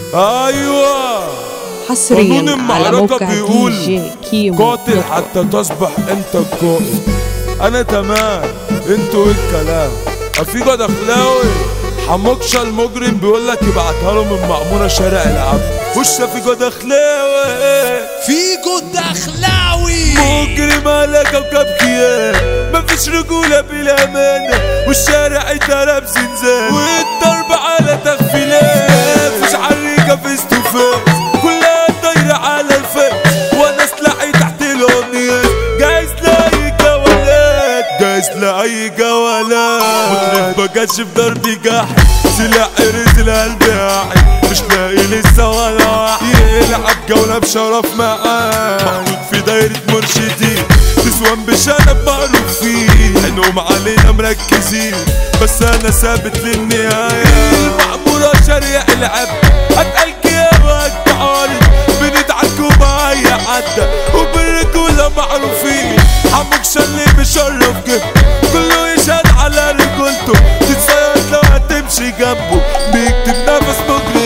ايوه حصريا قانون على المعركة موقع دي بيقول جي كيمو قاتل حتى تصبح انت القائد انا تمام انتوا ايه الكلام افيجو دخلاوي حموكشة المجرم بيقول لك ابعتها له من مأمورة شارع العبد خش افيجو دخلاوي فيجو دخلاوي مجرم على كوكب كيان مفيش رجولة بالأمانة والشارع اتقلب زنزان والضرب على تغفيلات مفيش عريكة فيس تو فيس كلها دايرة على الفيس وانا سلاحي تحت الأمنيات جايز لأي جولات جايز لأي جولات مطرب مجاش في ضربي جاحد سلاح رزق القلب قاعد مش لاقي لسه ولا واحد يلعب جولة بشرف معاه محطوط في دايرة مرشدين نسوان بشنب معروف فيه عينهم علينا مركزين بس انا ثابت للنهاية المعمورة شارع العب اتقلك يا وقت عارف بندعك وما اي حد وبالرجولة معروفين حموك شلي بشرف جه كله يشهد على رجولته تتصيد لو هتمشي جنبه بيكتب نفس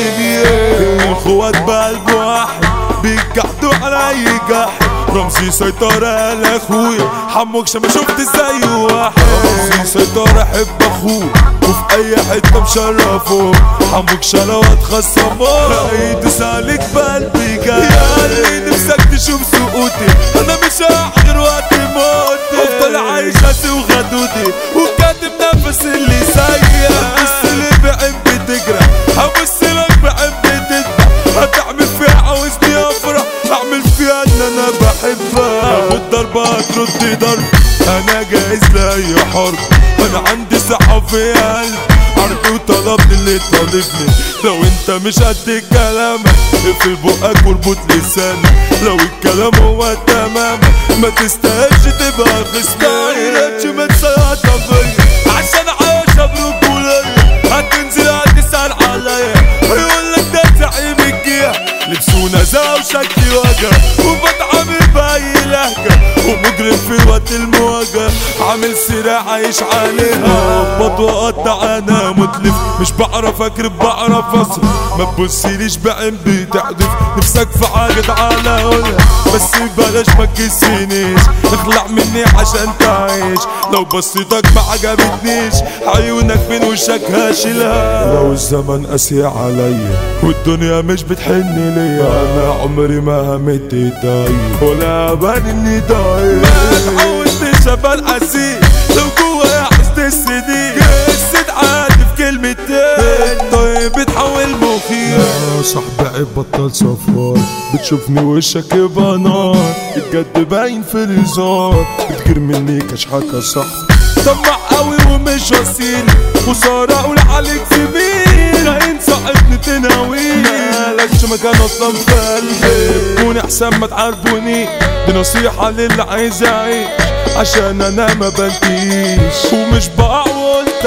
مجرمين الخوات بقلب واحد بيجحدوا على اي جحد رمزي سيطرة على اخويا حموكش ما شفت زيه واحد رمزي سيطرة احب اخوه وفي اي حتة مشرفه حموكش لو اتخصمه يدوس عليك بقلبي جاي يا اللي نفسك تشوف سقوطي انا مش هغير وقت موتي افضل عايش اسي وغدودي وكاتب نفس اللي سيء بص لي بعين بتجرح هبص لك بعين بتذبح هتعمل فيها عاوزني افرح اعمل فيها ان انا بحبها والضربة هترد ضرب انا جاهز لاي حرب انا عندي صحة في قلب عرض وطلب اللي طالبني لو انت مش قد كلامك اقفل بقك واربط لسانك لو الكلام هو تمام ما تستاهلش تبقى خسران ما تسيطر فيا عشان عايش برجولية هتنزل هتسأل عليا هيقول لك ده زعيم الجيع لبسونا زا وشكلي وجه وبتعامل بأي لهجة ومجرم في وقت المواجهة عامل سلاح عايش عليها اخبط واقطع انا متلف مش بعرف اكرب بعرف اصرف ما تبصيليش بعين بتحدف نفسك في حاجة تعالى قولها بس بلاش ما تكسينيش اخلع مني عشان تعيش لو بصيتك ما عجبتنيش عيونك من وشك هاشلها لو الزمن قاسي عليا والدنيا مش بتحن ليا انا عمري ما همت ايدي ولا بان اني ضايع ما تحاولتش ابقى الحزين لو جوايا حزن السنين قصة عادي في كلمتين طيب بتحول مخي يا صاحبي عيب بطل صفار بتشوفني وشك يبقى نار الجد باين في الهزار بتجير مني كشحكة صح طمع قوي ومش وسيل خسارة اقول عليك زميل عين صاحبني تناويل مالكش مكان اصلا في قلبي كوني احسن ما تعرفوني دي نصيحة للي عايز يعيش عشان انا ما بنتيش ومش بقع وقلت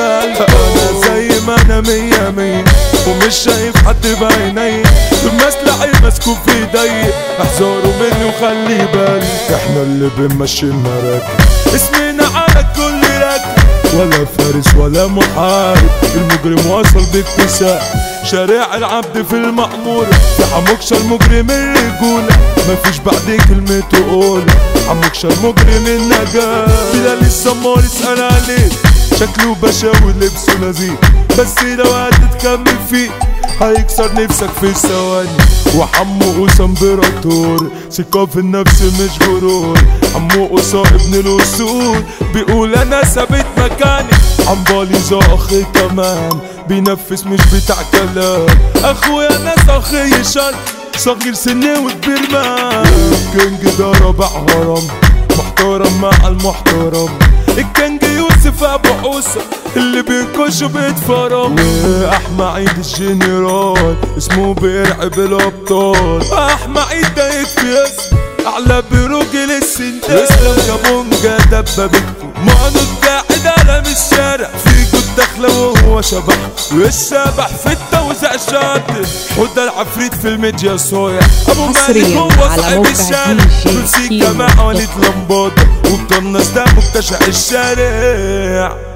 انا زي ما انا مية مية ومش شايف حد بعيني المسلحي مسكوب في ايدي احذروا مني وخلي بالي احنا اللي بنمشي المراكب اسمنا على كل ركب ولا فارس ولا محارب المجرم وصل باكتساب شارع العبد في المأمور في حموكشة المجرم الرجولة مفيش بعد كلمة تقول حموكشة المجرم النجاة بلال السمار اسأل عليه شكله بشاوي لبسه لذيذ بس لو هتتكمل فيه هيكسر نفسك في ثواني وحمو قوسة امبراطور ثقة في النفس مش غرور حمو قوسة ابن الأسود بيقول أنا ثابت مكاني عمبالي اخي تمام بينفس مش بتاع كلام اخويا ناس اخي شن صغير سني وكبير ما الكينج ده ربع هرم محترم مع المحترم الكينج يوسف ابو حوسه اللي بينكش بيتفرم واحمى عيد الجنرال اسمه بيرعب الابطال احمى عيد ده يكفي اسم اعلى برجل السندال اسلام كابونجا دبابته معنو قاعد على من الشارع في جود داخله وهو شبح والشبح في التوزيع شاطر وده العفريت في الميديا صايع ابو مالك حصرياً هو على صاحب موقع الشارع DJ كرسي كيمو جماعه وليد لمباده وبطل ناس ده مكتشع الشارع